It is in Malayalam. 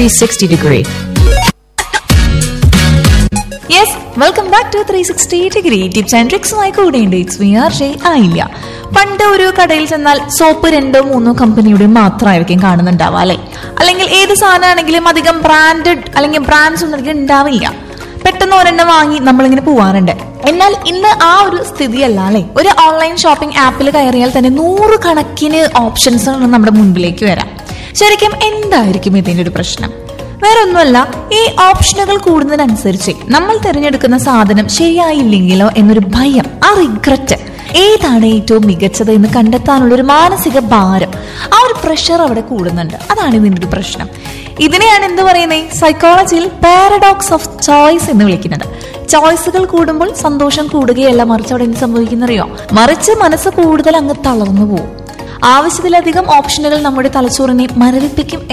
360 degree. Yes welcome back to three sixty degree tips and ട്രിക്സുമായി കൂടെയുണ്ട് ഇറ്റ്സ് വി ആർ ജെ ആയില്ല പണ്ട് ഒരു കടയിൽ ചെന്നാൽ സോപ്പ് രണ്ടോ മൂന്നോ കമ്പനിയുടെ മാത്രമായിരിക്കും കാണുന്നുണ്ടാവുക അല്ലെ അല്ലെങ്കിൽ ഏത് സാധനമാണെങ്കിലും അധികം ബ്രാൻഡഡ് അല്ലെങ്കിൽ ബ്രാൻഡ്സ് ഒന്നും അധികം ഉണ്ടാവില്ല പെട്ടെന്ന് ഒരെണ്ണം വാങ്ങി നമ്മളിങ്ങനെ പോവാറുണ്ട് എന്നാൽ ഇന്ന് ആ ഒരു സ്ഥിതിയല്ല അല്ലെ ഒരു ഓൺലൈൻ ഷോപ്പിംഗ് ആപ്പിൽ കയറിയാൽ തന്നെ നൂറ് കണക്കിന് ഓപ്ഷൻസ് നമ്മുടെ മുൻപിലേക്ക് വരാം ശരിക്കും എന്തായിരിക്കും ഇതിന്റെ ഒരു പ്രശ്നം വേറെ ഒന്നുമല്ല ഈ ഓപ്ഷനുകൾ കൂടുന്നതിനനുസരിച്ച് നമ്മൾ തിരഞ്ഞെടുക്കുന്ന സാധനം ശരിയായില്ലെങ്കിലോ എന്നൊരു ഭയം ആ റിഗ്രറ്റ് ഏതാണ് ഏറ്റവും മികച്ചത് എന്ന് കണ്ടെത്താനുള്ള ഒരു മാനസിക ഭാരം ആ ഒരു പ്രഷർ അവിടെ കൂടുന്നുണ്ട് അതാണ് ഇതിന്റെ ഒരു പ്രശ്നം ഇതിനെയാണ് എന്ത് പറയുന്നത് സൈക്കോളജിയിൽ പാരഡോക്സ് ഓഫ് ചോയ്സ് എന്ന് വിളിക്കുന്നത് ചോയ്സുകൾ കൂടുമ്പോൾ സന്തോഷം കൂടുകയല്ല മറിച്ച് അവിടെ എന്ത് സംഭവിക്കുന്നറിയോ മറിച്ച് മനസ്സ് കൂടുതൽ അങ്ങ് തളർന്നു പോകും ആവശ്യത്തിലധികം ഓപ്ഷനുകൾ നമ്മുടെ തലച്ചോറിനെ മരവിപ്പിക്കും